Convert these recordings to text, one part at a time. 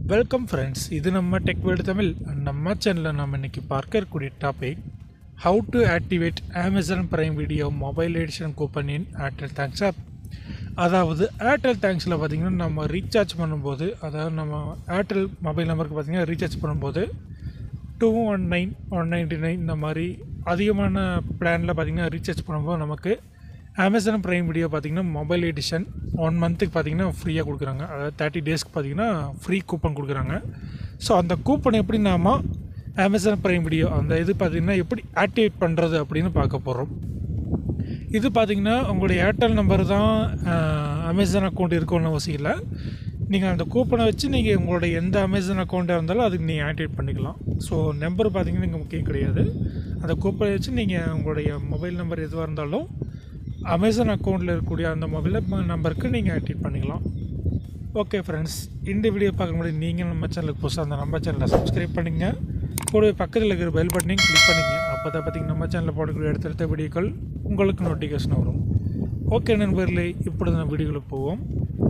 welcome friends இது நம்ம tech word Tamil நம்ம சேனலில் நம்ம இன்னைக்கு பார்க்க இருக்கக்கூடிய topic how to activate Amazon Prime video mobile edition coupon in Airtel Thanks app அதாவது ஏர்டெல் தேங்க்ஸில் பார்த்தீங்கன்னா நம்ம ரீசார்ஜ் பண்ணும்போது அதாவது நம்ம ஏர்டெல் மொபைல் நம்பருக்கு பார்த்தீங்கன்னா ரீசார்ஜ் பண்ணும்போது two one nine one ninety nine இந்த மாதிரி அதிகமான பிளானில் பார்த்தீங்கன்னா ரீசார்ஜ் பண்ணும்போது நமக்கு அமேசான் ப்ரைம் வீடியோ பார்த்தீங்கன்னா மொபைல் எடிஷன் ஒன் மந்த்துக்கு பார்த்தீங்கன்னா ஃப்ரீயாக கொடுக்குறாங்க அதாவது தேர்ட்டி டேஸ்க்கு பார்த்தீங்கன்னா ஃப்ரீ கூப்பன் கொடுக்குறாங்க ஸோ அந்த கூப்பன் எப்படி நாம அமேசான் ப்ரைம் வீடியோ அந்த இது பார்த்தீங்கன்னா எப்படி ஆக்டிவேட் பண்ணுறது அப்படின்னு பார்க்க போகிறோம் இது பார்த்தீங்கன்னா உங்களுடைய ஏர்டெல் நம்பர் தான் அமேசான் அக்கௌண்ட் இருக்கும்னு அவசியம் இல்லை நீங்கள் அந்த கூப்பனை வச்சு நீங்கள் உங்களுடைய எந்த அமேசான் அக்கௌண்ட்டாக இருந்தாலும் அதுக்கு நீங்கள் ஆக்டிவேட் பண்ணிக்கலாம் ஸோ நம்பர் பார்த்தீங்கன்னா இங்கே முக்கியம் கிடையாது அந்த கூப்பனை வச்சு நீங்கள் உங்களுடைய மொபைல் நம்பர் எதுவாக இருந்தாலும் அமேசான் அக்கௌண்ட்டில் இருக்கக்கூடிய அந்த மொபைல் நம்பருக்கு நீங்கள் ஆக்டிவேட் பண்ணிக்கலாம் ஓகே ஃப்ரெண்ட்ஸ் இந்த வீடியோ பார்க்க முடியும் நீங்கள் நம்ம சேனலுக்கு புதுசாக அந்த நம்ம சேனலை சப்ஸ்கிரைப் பண்ணிங்க கூடவே பக்கத்தில் இருக்கிற பெல் பட்டனையும் கிளிக் பண்ணிங்க அப்போ தான் பார்த்தீங்கன்னா நம்ம சேனலில் போடக்கூடிய அடுத்தடுத்த வீடியோக்கள் உங்களுக்கு நோட்டிஃபிகேஷன் வரும் ஓகே நண்பர்களே இப்பொழுது நம்ம வீடியோக்குள்ளே போவோம்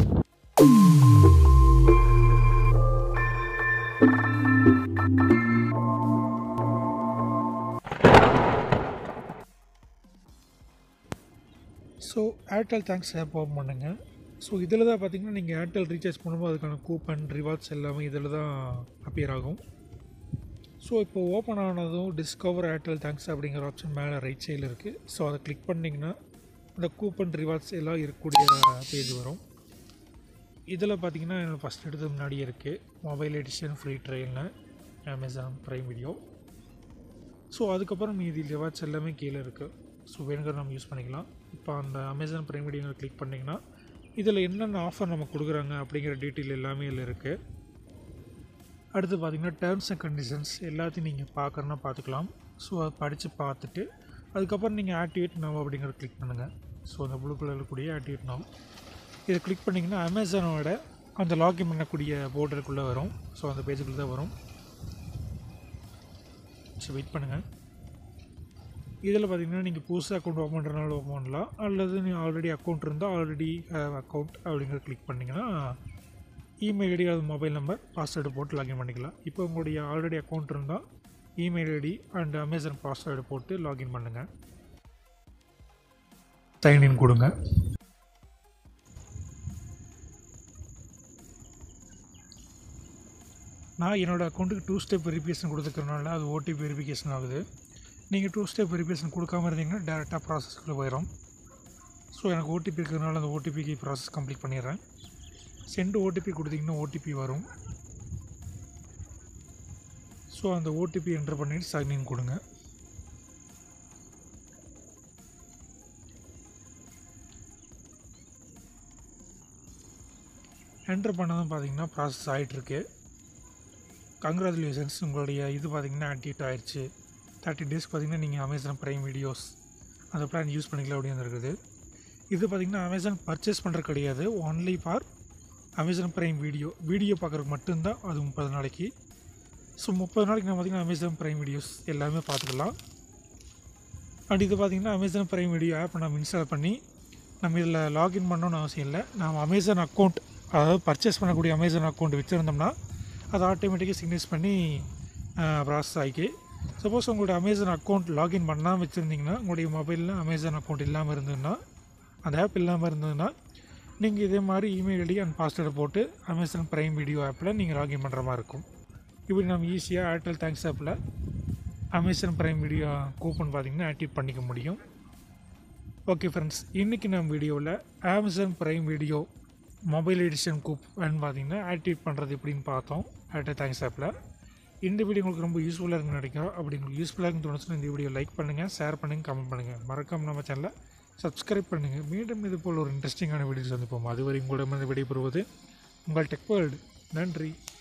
so Airtel Thanks app open பண்ணுங்கள் ஸோ இதில் தான் பார்த்தீங்கன்னா நீங்கள் ஏர்டெல் ரீசார்ஜ் பண்ணும்போது அதுக்கான கூப்பன் ரிவார்ட்ஸ் எல்லாமே இதில் தான் அப்பியர் ஆகும் ஸோ இப்போ ஓப்பன் ஆனதும் டிஸ்கவர் ஏர்டெல் தேங்க்ஸ் அப்படிங்கிற ஆப்ஷன் மேலே ரைட் சைடில் இருக்குது ஸோ அதை கிளிக் பண்ணிங்கன்னா அந்த கூப்பன் ரிவார்ட்ஸ் எல்லாம் இருக்கக்கூடிய பேஜ் வரும் இதில் பார்த்தீங்கன்னா ஃபஸ்ட் எடுத்து முன்னாடியே இருக்குது மொபைல் எடிஷன் ஃப்ரீ ட்ரையல்னு அமேசான் ப்ரைம் வீடியோ ஸோ அதுக்கப்புறம் மீதி ரிவார்ட்ஸ் எல்லாமே கீழே இருக்குது ஸோ வேணுங்கிற நம்ம யூஸ் பண்ணிக்கலாம் இப்போ அந்த அமேசான் ப்ரைம் வீடியோ கிளிக் பண்ணிங்கன்னா இதில் என்னென்ன ஆஃபர் நம்ம கொடுக்குறாங்க அப்படிங்கிற டீட்டெயில் எல்லாமே இதில் இருக்குது அடுத்து பார்த்திங்கன்னா டேர்ம்ஸ் அண்ட் கண்டிஷன்ஸ் எல்லாத்தையும் நீங்கள் பார்க்குறனா பார்த்துக்கலாம் ஸோ அதை படித்து பார்த்துட்டு அதுக்கப்புறம் நீங்கள் ஆக்டிவேட் நவ் அப்படிங்கிறத கிளிக் பண்ணுங்கள் ஸோ அந்த ப்ளூ கலரில் கூடிய ஆக்டிவேட் நவ் இதை கிளிக் பண்ணிங்கன்னா அமேசானோட அந்த லாகின் பண்ணக்கூடிய போர்டருக்குள்ளே வரும் ஸோ அந்த பேஜுக்குள்ளே தான் வரும் ஸோ வெயிட் பண்ணுங்கள் இதில் பார்த்தீங்கன்னா நீங்கள் புதுசாக அக்கௌண்ட் ஓப்பன் பண்ணுறதுனால ஓப்பன் பண்ணலாம் அல்லது நீங்கள் ஆல்ரெடி அக்கௌண்ட் இருந்தால் ஆல்ரெடி அக்கௌண்ட் அப்படிங்கிறத கிளிக் பண்ணிங்கன்னா இமெயில் ஐடி அது மொபைல் நம்பர் பாஸ்வேர்டு போட்டு லாகின் பண்ணிக்கலாம் இப்போ உங்களுடைய ஆல்ரெடி அக்கௌண்ட் இருந்தால் email ID and Amazon password போட்டு லாகின் பண்ணுங்கள் சைன்இன் கொடுங்க நான் என்னோடய அக்கௌண்ட்டுக்கு டூ ஸ்டெப் வெரிஃபிகேஷன் கொடுத்துக்கிறனால அது ஓடிபி வெரிஃபிகேஷன் ஆகுது நீங்கள் டூ ஸ்டெப் வெரிஃபிகேஷன் கொடுக்காம இருந்தீங்கன்னா டேரெக்டாக ப்ராசஸ்க்குள்ளே போயிடும் ஸோ எனக்கு ஓடிபி இருக்கிறதுனால அந்த ஓடிபிக்கு ப்ராசஸ் கம்ப்ளீட் பண்ணிடுறேன் சென்ட் ஓடிபி கொடுத்தீங்கன்னா ஓடிபி வரும் ஸோ அந்த ஓடிபி என்டர் பண்ணிட்டு சைன்இன் கொடுங்க என்டர் பண்ணதும் பார்த்தீங்கன்னா ப்ராசஸ் ஆகிட்டுருக்கு கங்க்ராச்சுலேஷன்ஸ் உங்களுடைய இது பார்த்தீங்கன்னா ஆக்டிவேட் ஆயிடுச்சு தேர்ட்டி டேஸ் பார்த்தீங்கன்னா நீங்கள் அமேசான் ப்ரைம் வீடியோஸ் அந்த பிளான் யூஸ் பண்ணிக்கலாம் அப்படின்னு இருக்குது இது பார்த்தீங்கன்னா அமேசான் பர்ச்சேஸ் பண்ணுறது கிடையாது only for Amazon Prime video video பார்க்குறதுக்கு மட்டும்தான் அது முப்பது நாளைக்கு ஸோ முப்பது நாளைக்கு நம்ம பார்த்திங்கன்னா அமேசான் ப்ரைம் வீடியோஸ் எல்லாமே பார்த்துக்கலாம் அண்ட் இது பார்த்திங்கன்னா அமேசான் ப்ரைம் வீடியோ ஆப் நம்ம இன்ஸ்டால் பண்ணி நம்ம இதில் லாகின் பண்ணணும்னு அவசியம் இல்லை நம்ம அமேசான் அக்கௌண்ட் அதாவது பர்ச்சேஸ் பண்ணக்கூடிய அமேசான் அக்கௌண்ட் வச்சுருந்தோம்னா அது ஆட்டோமேட்டிக்காக சிக்னேஸ் பண்ணி ப்ராசஸ் ஆகி சப்போஸ் உங்களோட அமேசான் அக்கௌண்ட் லாகின் பண்ணாமல் வச்சுருந்தீங்கன்னா உங்களுடைய மொபைலில் அமேசான் அக்கௌண்ட் இல்லாமல் இருந்ததுன்னா அந்த ஆப் இல்லாமல் இருந்ததுன்னா நீங்கள் இதே மாதிரி இமெயில் ஐடி அண்ட் பாஸ்வேர்டு போட்டு அமேசான் ப்ரைம் வீடியோ ஆப்பில் நீங்கள் லாகின் பண்ணுற மாதிரி இருக்கும் இப்படி நம்ம ஈஸியாக ஏர்டெல் தேங்க்ஸ் ஆப்பில் அமேசான் ப்ரைம் வீடியோ கூப்பன் பார்த்திங்கன்னா ஆக்டிவ் பண்ணிக்க முடியும் ஓகே ஃப்ரெண்ட்ஸ் இன்றைக்கி நம்ம வீடியோவில் Amazon Prime video mobile edition coupon பார்த்திங்கன்னா ஆக்டிவேட் பண்ணுறது எப்படின்னு பார்த்தோம் ஏர்டெல் தேங்க்ஸ் ஆப்பில் இந்த வீடியோ உங்களுக்கு ரொம்ப யூஸ்ஃபுல்லாக இருக்குன்னு நினைக்கிறோம் அப்படி உங்களுக்கு யூஸ்ஃபுல்லாக இருக்குன்னு தோணுச்சுன்னா இந்த வீடியோ லைக் பண்ணுங்கள் ஷேர் பண்ணுங்கள் கமெண்ட் பண்ணுங்கள் மறக்காமல் நம்ம சேனலை சப்ஸ்கிரைப் பண்ணுங்கள் மீண்டும் இது போல் ஒரு இன்ட்ரெஸ்டிங்கான வீடியோஸ் சந்திப்போம் அதுவரை உங்களிடமிருந்து விடைபெறுவது உங்கள் டெக் வேர்ல்டு நன்றி